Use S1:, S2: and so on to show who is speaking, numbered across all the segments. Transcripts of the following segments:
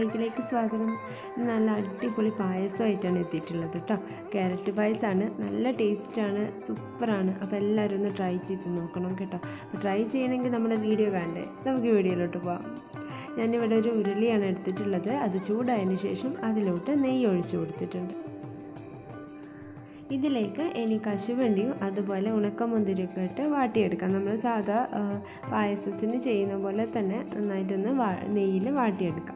S1: ലൈക്കിലേക്ക് സ്വാഗതം ഇന്ന് നല്ല അടിപൊളി പായസമായിട്ടാണ് എത്തിയിട്ടുള്ളത് കേട്ടോ ക്യാരറ്റ് പായസമാണ് നല്ല ടേസ്റ്റാണ് സൂപ്പറാണ് അപ്പോൾ എല്ലാവരും ഒന്ന് ട്രൈ ചെയ്ത് നോക്കണം കേട്ടോ അപ്പോൾ ട്രൈ ചെയ്യണമെങ്കിൽ നമ്മുടെ വീഡിയോ കാണണ്ടേ നമുക്ക് വീഡിയോയിലോട്ട് പോവാം ഞാനിവിടെ ഒരു ഉരുളിയാണ് എടുത്തിട്ടുള്ളത് അത് ചൂടായതിന് ശേഷം അതിലോട്ട് നെയ്യ് ഒഴിച്ചു കൊടുത്തിട്ടുണ്ട് ഇതിലേക്ക് ഇനി കശുവണ്ടിയും അതുപോലെ ഉണക്കമുന്തിരിയൊക്കെ ഇട്ട് വാട്ടിയെടുക്കാം നമ്മൾ സാധാ ആ, പായസത്തിന് ചെയ്യുന്ന പോലെ തന്നെ നന്നായിട്ടൊന്ന് വാ നെയ്യിൽ വാട്ടിയെടുക്കാം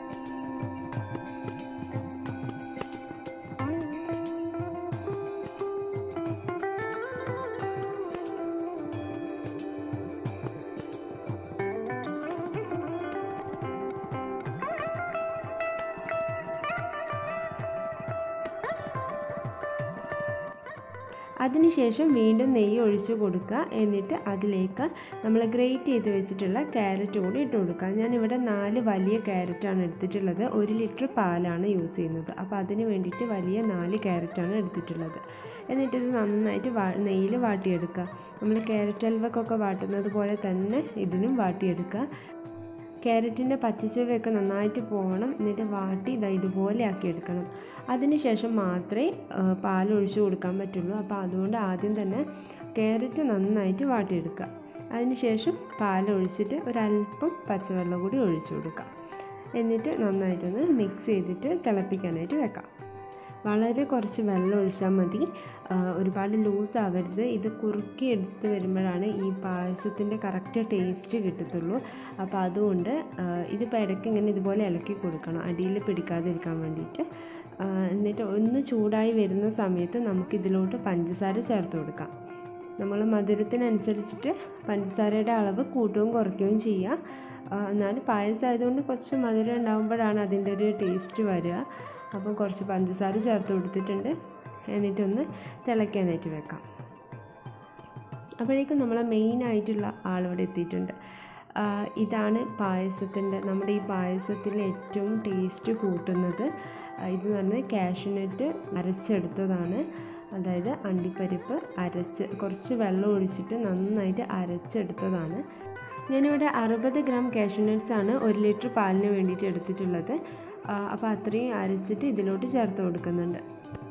S1: അതിനുശേഷം വീണ്ടും നെയ്യ് ഒഴിച്ച് കൊടുക്കുക എന്നിട്ട് അതിലേക്ക് നമ്മൾ ഗ്രേറ്റ് ചെയ്ത് വെച്ചിട്ടുള്ള ക്യാരറ്റ് കൂടി ഇട്ട് കൊടുക്കുക ഞാനിവിടെ നാല് വലിയ ക്യാരറ്റാണ് എടുത്തിട്ടുള്ളത് ഒരു ലിറ്റർ പാലാണ് യൂസ് ചെയ്യുന്നത് അപ്പോൾ അതിന് വേണ്ടിയിട്ട് വലിയ നാല് ക്യാരറ്റാണ് എടുത്തിട്ടുള്ളത് എന്നിട്ട് ഇത് നന്നായിട്ട് വാ നെയ്യിൽ വാട്ടിയെടുക്കുക നമ്മൾ ക്യാരറ്റ് ഹൽവക്കൊക്കെ വാട്ടുന്നത് പോലെ തന്നെ ഇതിനും വാട്ടിയെടുക്കുക ക്യാരറ്റിൻ്റെ പച്ചച്ചുവയൊക്കെ നന്നായിട്ട് പോകണം എന്നിട്ട് വാട്ടി ഇതാ ഇതുപോലെ ആക്കി എടുക്കണം അതിനുശേഷം മാത്രമേ പാൽ ഒഴിച്ചു കൊടുക്കാൻ പറ്റുള്ളൂ അപ്പോൾ അതുകൊണ്ട് ആദ്യം തന്നെ ക്യാരറ്റ് നന്നായിട്ട് വാട്ടിയെടുക്കുക അതിനുശേഷം പാൽ ഒഴിച്ചിട്ട് ഒരല്പം പച്ചവെള്ളം കൂടി ഒഴിച്ചു കൊടുക്കുക എന്നിട്ട് നന്നായിട്ടൊന്ന് മിക്സ് ചെയ്തിട്ട് തിളപ്പിക്കാനായിട്ട് വെക്കാം വളരെ കുറച്ച് വെള്ളം ഒഴിച്ചാൽ മതി ആ, ഒരുപാട് ലൂസ് ആവരുത് ഇത് കുറുക്കി എടുത്ത് വരുമ്പോഴാണ് ഈ പായസത്തിൻ്റെ കറക്റ്റ് ടേസ്റ്റ് കിട്ടത്തുള്ളൂ അപ്പോൾ അതുകൊണ്ട് ആ, ഇതിപ്പോൾ ഇടയ്ക്ക് ഇങ്ങനെ ഇതുപോലെ ഇളക്കി കൊടുക്കണം അടിയിൽ പിടിക്കാതിരിക്കാൻ വേണ്ടിയിട്ട് ആ, എന്നിട്ട് ഒന്ന് ചൂടായി വരുന്ന സമയത്ത് നമുക്ക് ഇതിലോട്ട് പഞ്ചസാര ചേർത്ത് കൊടുക്കാം നമ്മൾ മധുരത്തിനനുസരിച്ചിട്ട് പഞ്ചസാരയുടെ അളവ് കൂട്ടുകയും കുറയ്ക്കുകയും ചെയ്യുക ആ, എന്നാലും പായസം ആയതുകൊണ്ട് കുറച്ച് മധുരം ഉണ്ടാകുമ്പോഴാണ് അതിൻ്റെ ഒരു ടേസ്റ്റ് വരിക അപ്പം കുറച്ച് പഞ്ചസാര ചേർത്ത് കൊടുത്തിട്ടുണ്ട് എന്നിട്ടൊന്ന് തിളയ്ക്കാനായിട്ട് വെക്കാം അപ്പോഴേക്കും നമ്മളെ മെയിൻ ആയിട്ടുള്ള ആളിവിടെ എത്തിയിട്ടുണ്ട് ആ, ഇതാണ് പായസത്തിൻ്റെ നമ്മുടെ ഈ പായസത്തിൽ ഏറ്റവും ടേസ്റ്റ് കൂട്ടുന്നത് ആ, ഇത് പറഞ്ഞാൽ കാഷ്യൂനട്ട് അരച്ചെടുത്തതാണ് അതായത് അണ്ടിപ്പരിപ്പ് അരച്ച് കുറച്ച് വെള്ളം ഒഴിച്ചിട്ട് നന്നായിട്ട് അരച്ചെടുത്തതാണ് ഞാനിവിടെ അറുപത് ഗ്രാം കാഷ്യൂനട്ട്സ് ആണ് ഒരു ലിറ്റർ പാലിന് വേണ്ടിയിട്ട് എടുത്തിട്ടുള്ളത് അപ്പോൾ അത്രയും അരച്ചിട്ട് ഇതിലോട്ട് ചേർത്ത് കൊടുക്കുന്നുണ്ട്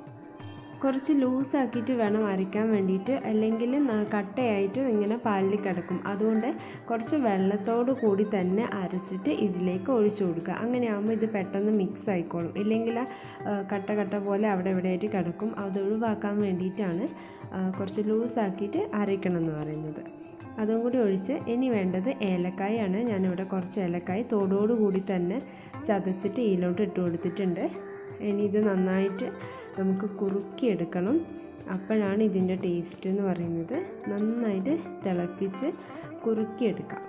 S1: കുറച്ച് ലൂസാക്കിയിട്ട് വേണം അരയ്ക്കാൻ വേണ്ടിയിട്ട് അല്ലെങ്കിൽ ന- കട്ടയായിട്ട് ഇങ്ങനെ പാലിൽ കിടക്കും അതുകൊണ്ട് കുറച്ച് വെള്ളത്തോട് കൂടി തന്നെ അരച്ചിട്ട് ഇതിലേക്ക് ഒഴിച്ചു കൊടുക്കുക അങ്ങനെയാകുമ്പോൾ ഇത് പെട്ടെന്ന് മിക്സ് ആയിക്കോളും ഇല്ലെങ്കിൽ ആ, കട്ട കട്ട പോലെ അവിടെ ഇവിടെ ആയിട്ട് കിടക്കും അത് ഒഴിവാക്കാൻ വേണ്ടിയിട്ടാണ് ആ, കുറച്ച് ലൂസാക്കിയിട്ട് അരയ്ക്കണം എന്ന് പറയുന്നത് അതും കൂടി ഒഴിച്ച് ഇനി വേണ്ടത് ഏലക്കായാണ് ഞാനിവിടെ കുറച്ച് ഏലക്കായ തോടോട് കൂടി തന്നെ ചതച്ചിട്ട് ഇതിലോട്ട് ഇട്ട് കൊടുത്തിട്ടുണ്ട് ഇനി ഇത് നന്നായിട്ട് നമുക്ക് കുറുക്കിയെടുക്കണം അപ്പോഴാണ് ഇതിൻ്റെ ടേസ്റ്റ് എന്ന് പറയുന്നത് നന്നായിട്ട് തിളപ്പിച്ച് കുറുക്കിയെടുക്കാം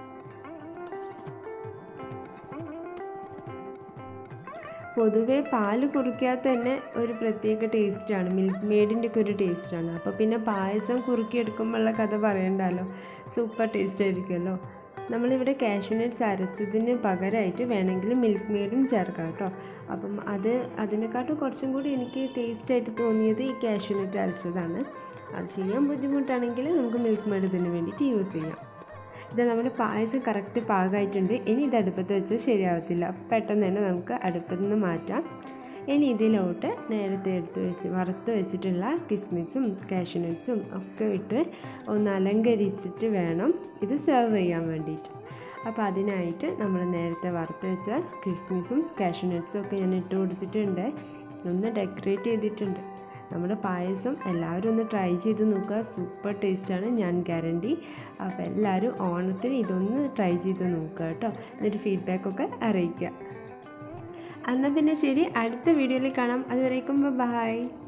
S1: പൊതുവേ പാല് കുറുക്കിയാൽ തന്നെ ഒരു പ്രത്യേക ടേസ്റ്റാണ് മിൽക്ക് മെയ്ഡിൻ്റെ ഒക്കെ ഒരു ടേസ്റ്റാണ് അപ്പോൾ പിന്നെ പായസം കുറുക്കിയെടുക്കുമ്പോഴുള്ള കഥ പറയണ്ടല്ലോ സൂപ്പർ ടേസ്റ്റ് ആയിരിക്കുമല്ലോ നമ്മളിവിടെ കാഷ്യൂനട്ട്സ് അരച്ചതിന് പകരമായിട്ട് വേണമെങ്കിൽ മിൽക്ക് മെയ്ഡും ചേർക്കാം കേട്ടോ അപ്പം അത് അതിനെക്കാട്ടും കുറച്ചും കൂടി എനിക്ക് ടേസ്റ്റ് ആയിട്ട് തോന്നിയത് ഈ കാഷ്യൂനട്ട് അരച്ചതാണ് അത് ചെയ്യാൻ ബുദ്ധിമുട്ടാണെങ്കിൽ നമുക്ക് മിൽക്ക് മെയ്ഡ് ഇതിന് വേണ്ടിയിട്ട് യൂസ് ചെയ്യാം ഇത് നമ്മുടെ പായസം കറക്റ്റ് പാകമായിട്ടുണ്ട് ഇനി ഇത് അടുപ്പത്ത് വെച്ചാൽ ശരിയാവത്തില്ല അപ്പോൾ പെട്ടെന്ന് തന്നെ നമുക്ക് അടുപ്പത്ത് നിന്ന് മാറ്റാം ഇനി ഇതിലോട്ട് നേരത്തെ എടുത്ത് വെച്ച് വറുത്ത് വെച്ചിട്ടുള്ള കിസ്മിസും കാഷ്യൂനട്ട്സും ഒക്കെ ഇട്ട് ഒന്ന് അലങ്കരിച്ചിട്ട് വേണം ഇത് സെർവ് ചെയ്യാൻ വേണ്ടിയിട്ട് അപ്പോൾ അതിനായിട്ട് നമ്മൾ നേരത്തെ വറുത്ത് വെച്ച കിസ്മിസും കാഷ്യൂനട്ട്സും ഒക്കെ ഞാൻ ഇട്ട് കൊടുത്തിട്ടുണ്ട് ഒന്ന് ഡെക്കറേറ്റ് ചെയ്തിട്ടുണ്ട് നമ്മുടെ പായസം എല്ലാവരും ഒന്ന് ട്രൈ ചെയ്ത് നോക്കുക സൂപ്പർ ടേസ്റ്റാണ് ഞാൻ ഗ്യാരണ്ടി അപ്പോൾ എല്ലാവരും ഓണത്തിന് ഇതൊന്ന് ട്രൈ ചെയ്ത് നോക്കുക കേട്ടോ എന്നിട്ട് ഫീഡ്ബാക്കൊക്കെ അറിയിക്കുക എന്നാൽ പിന്നെ ശരി അടുത്ത വീഡിയോയിൽ കാണാം അതുവരേക്കും ബൈ